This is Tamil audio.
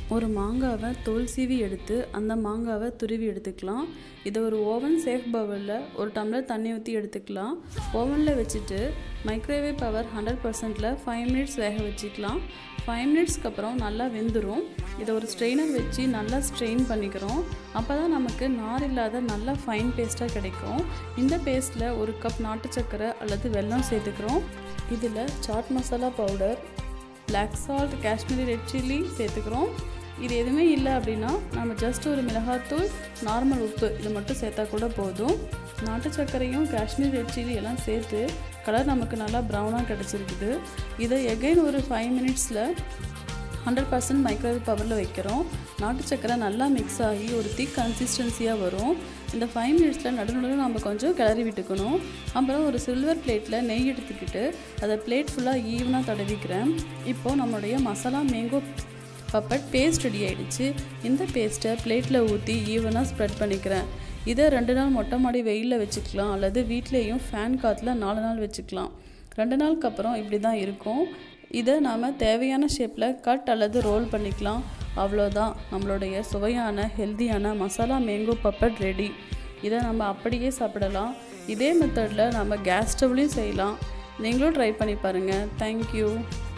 ஒரு மாங்காவை தோல் சீவி எடுத்து அந்த மாங்காவை துருவி எடுத்துக்கலாம் இதை ஒரு ஓவன் சேஃப் பவுலில் ஒரு டம்ளர் தண்ணி ஊற்றி எடுத்துக்கலாம் ஓவனில் வச்சுட்டு மைக்ரோவேவ் பவர் ஹண்ட்ரட் பர்சன்டில் ஃபைவ் மினிட்ஸ் வேக வச்சுக்கலாம் ஃபைவ் மினிட்ஸ்க்கு அப்புறம் நல்லா வெந்துடும் இதை ஒரு ஸ்ட்ரெயினர் வச்சு நல்லா ஸ்ட்ரெயின் பண்ணிக்கிறோம் அப்போ தான் நமக்கு நார் இல்லாத நல்ல ஃபைன் பேஸ்ட்டாக கிடைக்கும் இந்த பேஸ்ட்டில் ஒரு கப் நாட்டு சர்க்கரை அல்லது வெல்லம் சேர்த்துக்கிறோம் இதில் chaat masala powder black salt Kashmiri red chilli சேர்த்துக்கிறோம் இது எதுவுமே இல்லை அப்படின்னா நம்ம ஜஸ்ட் ஒரு மிளகாத்தூள் நார்மல் உப்பு இது மட்டும் சேர்த்தா கூட போதும் நாட்டு சர்க்கரையும் காஷ்மீர் ரெட் சில்லி எல்லாம் சேர்த்து கலர் நமக்கு நல்லா ப்ரௌனாக கிடச்சிருக்குது இதை எகைன் ஒரு ஃபைவ் மினிட்ஸில் ஹண்ட்ரட் பர்சன்ட் மைக்ரோவேவ் பவரில் வைக்கிறோம் நாட்டு சக்கரை நல்லா மிக்ஸ் ஆகி ஒரு திக் கன்சிஸ்டன்சியாக வரும் இந்த ஃபைவ் மினிட்ஸில் நடு நடுவில் நம்ம கொஞ்சம் கிளறி விட்டுக்கணும் அப்புறம் ஒரு சில்வர் பிளேட்டில் நெய் எடுத்துக்கிட்டு அதை பிளேட் ஃபுல்லாக ஈவனாக தடவிக்கிறேன் இப்போது நம்மளுடைய masala mango papad paste ready ஆகிடுச்சு இந்த பேஸ்ட்டை பிளேட்டில் ஊற்றி ஈவனாக ஸ்ப்ரெட் பண்ணிக்கிறேன் இதை ரெண்டு நாள் மொட்டை மாடி வெயிலில் வச்சுக்கலாம் அல்லது வீட்லேயும் ஃபேன் காற்றுல நாலு நாள் வச்சுக்கலாம் ரெண்டு நாளுக்கு அப்புறம் இப்படி தான் இருக்கும் இதை நாம் தேவையான ஷேப்பில் கட் அல்லது ரோல் பண்ணிக்கலாம் அவ்வளோதான் நம்மளுடைய சுவையான ஹெல்த்தியான மசாலா மேங்கோ பப்பட் ரெடி இதை நம்ம அப்படியே சாப்பிடலாம் இதே மெத்தடில் நம்ம கேஸ் ஸ்டவ்லேயும் செய்யலாம் நீங்களும் ட்ரை பண்ணி பாருங்கள் தேங்க்யூ